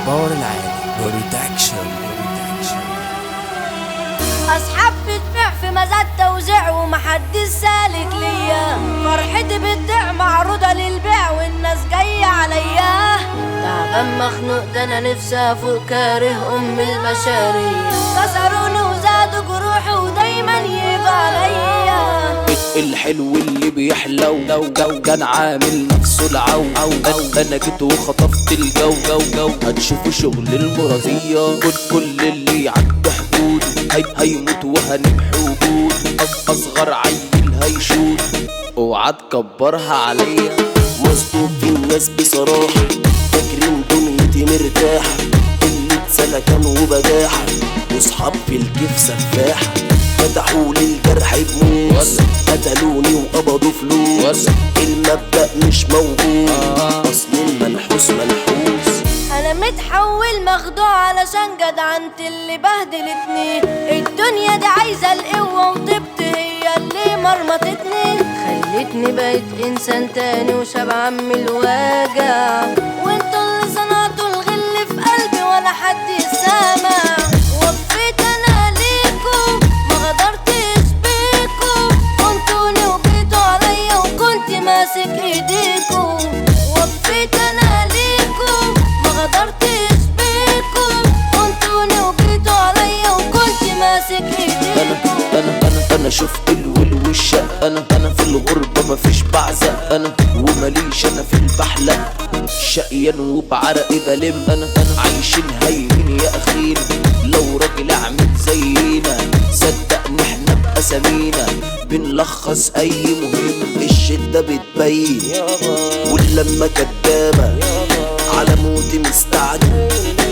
الباور العالي برودكشن اصحاب بتبيع في مزاد توزيع ومحدش سالك ليا فرحتي بتضيع معروضة للبيع والناس جاية عليا تعبان مخنوق ده انا نفسي افوق كاره ام البشرية كسروني وزادوا جروحي ودايما يبقى عليا الحلو اللي بيحلو لو جو كان عامل نفسه العو او انا جيت وخطفت الجو جو جو هتشوفوا شغل المرضية كل كل اللي يعدي حدود هي هيموت وهنمحي وجود أص- اصغر عيل هيشوت اوعى تكبرها عليا مظبوط الناس بصراحة فاكرين دنيتي مرتاحة قلة سلكان وبجاحة وصحاب في الكيف سفاحة فتحوا لي الجرح بموس قتلوني وقبضوا فلوس المبدأ مش موجود أصل المنحوس منحوس انا متحول مخدوع علشان جدعنت اللي بهدلتني الدنيا دي عايزه القوه وطبت هي اللي مرمطتني خلتني بقيت انسان تاني وشبعان من الوجع وانتوا اللي صنعتوا الغل في قلبي ولا حد سامع وفيت انا ليكم ما غدرتش بيكم كنتوني وجيتوا عليا وكنت ماسك ايديكم وفيت انا ليكم ما غدرتش بيكم كنتوني وجيتوا عليا وكنت ماسك انا ايديكم انا انا انا شفت الول والشق انا انا في الغربة مفيش بعزق انا ومليش انا في البحلق شقيان وبعرقي بلم انا انا عايشين هايمين يا اخينا لو راجل اعمل زينا صدقني احنا باسامينا بنلخص اي مهم الشدة بتبين واللمة كدابة على موتي مستعجل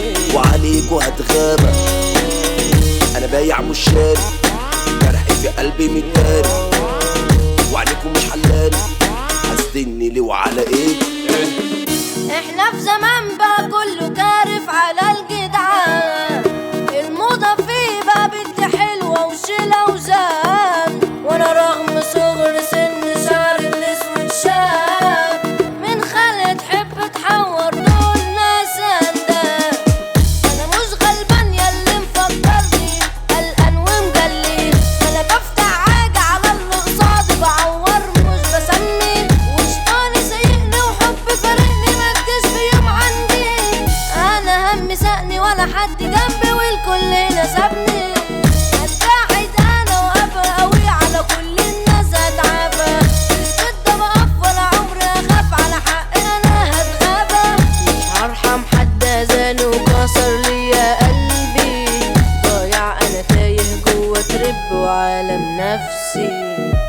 وعليكوا هتغابة انا بايع مش شاري جرحي في قلبي متداري وعليكم مش حلاني حاسدني ليه وعلى ايه احنا في زمان بقى كله تعرف على الجدعان الموضة فيه بقى بنت حلوة وشيلة وزان وانا رغم صغر سن شعر الاسود شاب من خلق تحب تحور دول ناس اندال انا مش غلبان ياللي مفكرني قلقان ومجلي انا بفتح حاجة على اللي قصادي بعور مش بسمي وشطاني سايقني وحب فارقني مجدش في يوم عندي انا همي سقني ولا حد جنبي والكل نسبني هتبعد انا وابقى قوي على كل الناس هتعبى مش كده بقف ولا عمري اخاف على حقي انا هتغابى مش هرحم حد اذاني وكسر ليا قلبي ضايع انا تايه جوه ترب وعالم نفسي